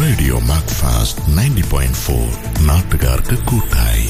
radio Macfast ninety point four നാട്ടുകാർക്ക് കൂട്ടായി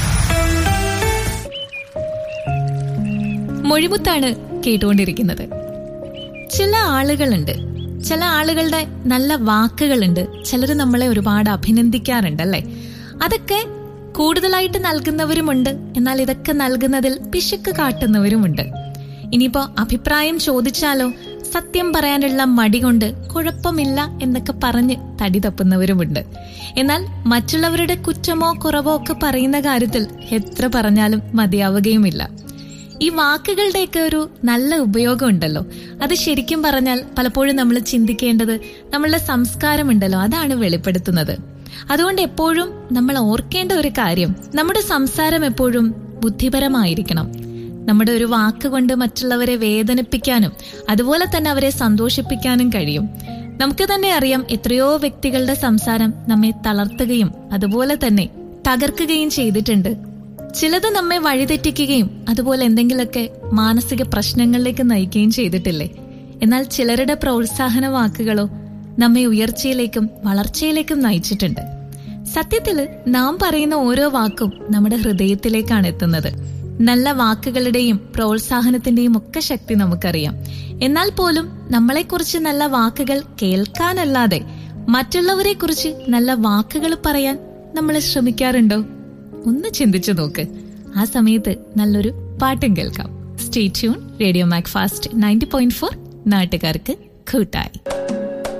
മൊഴിമുത്താണ് കേട്ടുകൊണ്ടിരിക്കുന്നത് ചില ആളുകളുണ്ട് ചില ആളുകളുടെ നല്ല വാക്കുകളുണ്ട് ചിലർ നമ്മളെ ഒരുപാട് അഭിനന്ദിക്കാറുണ്ട് അല്ലേ അതൊക്കെ കൂടുതലായിട്ട് നൽകുന്നവരുമുണ്ട് എന്നാൽ ഇതൊക്കെ നൽകുന്നതിൽ പിശുക്ക് കാട്ടുന്നവരുമുണ്ട് ഇനിയിപ്പോ അഭിപ്രായം ചോദിച്ചാലോ സത്യം പറയാനുള്ള മടി കൊണ്ട് കുഴപ്പമില്ല എന്നൊക്കെ പറഞ്ഞ് തടി തപ്പുന്നവരുമുണ്ട് എന്നാൽ മറ്റുള്ളവരുടെ കുറ്റമോ കുറവോ ഒക്കെ പറയുന്ന കാര്യത്തിൽ എത്ര പറഞ്ഞാലും മതിയാവുകയുമില്ല ഈ വാക്കുകളുടെയൊക്കെ ഒരു നല്ല ഉപയോഗം ഉണ്ടല്ലോ അത് ശരിക്കും പറഞ്ഞാൽ പലപ്പോഴും നമ്മൾ ചിന്തിക്കേണ്ടത് നമ്മളുടെ സംസ്കാരമുണ്ടല്ലോ അതാണ് വെളിപ്പെടുത്തുന്നത് അതുകൊണ്ട് എപ്പോഴും നമ്മൾ ഓർക്കേണ്ട ഒരു കാര്യം നമ്മുടെ സംസാരം എപ്പോഴും ബുദ്ധിപരമായിരിക്കണം നമ്മുടെ ഒരു വാക്ക് കൊണ്ട് മറ്റുള്ളവരെ വേദനിപ്പിക്കാനും അതുപോലെ തന്നെ അവരെ സന്തോഷിപ്പിക്കാനും കഴിയും നമുക്ക് തന്നെ അറിയാം എത്രയോ വ്യക്തികളുടെ സംസാരം നമ്മെ തളർത്തുകയും അതുപോലെ തന്നെ തകർക്കുകയും ചെയ്തിട്ടുണ്ട് ചിലത് നമ്മെ വഴിതെറ്റിക്കുകയും അതുപോലെ എന്തെങ്കിലുമൊക്കെ മാനസിക പ്രശ്നങ്ങളിലേക്ക് നയിക്കുകയും ചെയ്തിട്ടില്ലേ എന്നാൽ ചിലരുടെ പ്രോത്സാഹന വാക്കുകളോ നമ്മെ ഉയർച്ചയിലേക്കും വളർച്ചയിലേക്കും നയിച്ചിട്ടുണ്ട് സത്യത്തില് നാം പറയുന്ന ഓരോ വാക്കും നമ്മുടെ ഹൃദയത്തിലേക്കാണ് എത്തുന്നത് നല്ല വാക്കുകളുടെയും പ്രോത്സാഹനത്തിന്റെയും ഒക്കെ ശക്തി നമുക്കറിയാം എന്നാൽ പോലും നമ്മളെക്കുറിച്ച് നല്ല വാക്കുകൾ കേൾക്കാനല്ലാതെ മറ്റുള്ളവരെ കുറിച്ച് നല്ല വാക്കുകൾ പറയാൻ നമ്മൾ ശ്രമിക്കാറുണ്ടോ ഒന്ന് ചിന്തിച്ചു നോക്ക് ആ സമയത്ത് നല്ലൊരു പാട്ടും കേൾക്കാം stay tune radio Macfast ninety point four നാട്ടുകാർക്ക് കൂട്ടായി